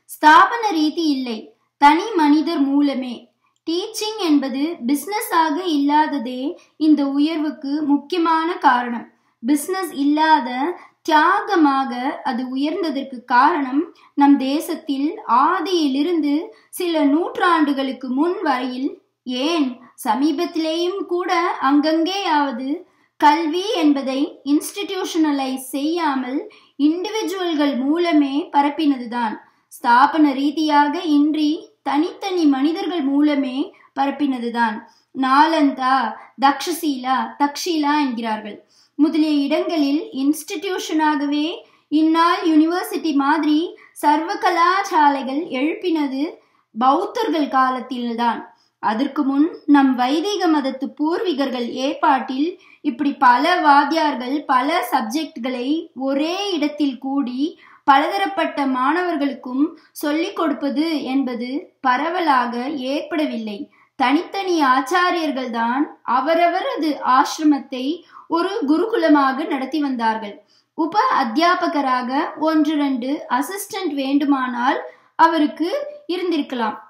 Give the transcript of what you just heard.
ஸ்தாபன ரீதி இல்லை தனி மனிதர் மூலமே டீச்சிங் என்பது பிசினஸ் ஆக இல்லாததே இந்த உயர்வுக்கு முக்கியமான காரணம் பிசினஸ் இல்லாத தியாகமாக அது உயர்ந்ததற்கு காரணம் நம் தேசத்தில் ஆதியிலிருந்து சில நூற்றாண்டுகளுக்கு முன் வரையில் ஏன் சமீபத்திலேயும் கூட அங்கங்கேயாவது கல்வி என்பதை இன்ஸ்டிடியூஷனலைஸ் செய்யாமல் இண்டிவிஜுவல்கள் மூலமே பரப்பினதுதான் ஸ்தாபன ரீதியாக இன்றி தனித்தனி மனிதர்கள் மூலமே பரப்பினதுதான் நாலந்தா தக்ஷசீலா தக்ஷீலா என்கிறார்கள் முதலிய இடங்களில் இன்ஸ்டிடியூஷனாகவே இந்நாள் யூனிவர்சிட்டி மாதிரி சர்வ கலாசாலைகள் எழுப்பினது பௌத்தர்கள் காலத்தில்தான் அதற்கு முன் நம் வைதிக மதத்து பூர்வீகர்கள் ஏற்பாட்டில் இப்படி பல வாத்தியார்கள் பல சப்ஜெக்ட்களை ஒரே இடத்தில் கூடி பலதரப்பட்ட மாணவர்களுக்கும் சொல்லிக் கொடுப்பது என்பது பரவலாக ஏற்படவில்லை தனித்தனி ஆச்சாரியர்கள் தான் அவரவரது ஆசிரமத்தை ஒரு குருகுலமாக நடத்தி வந்தார்கள் உப அத்தியாபகராக ஒன்று ரெண்டு அசிஸ்டன்ட் வேண்டுமானால் அவருக்கு இருந்திருக்கலாம்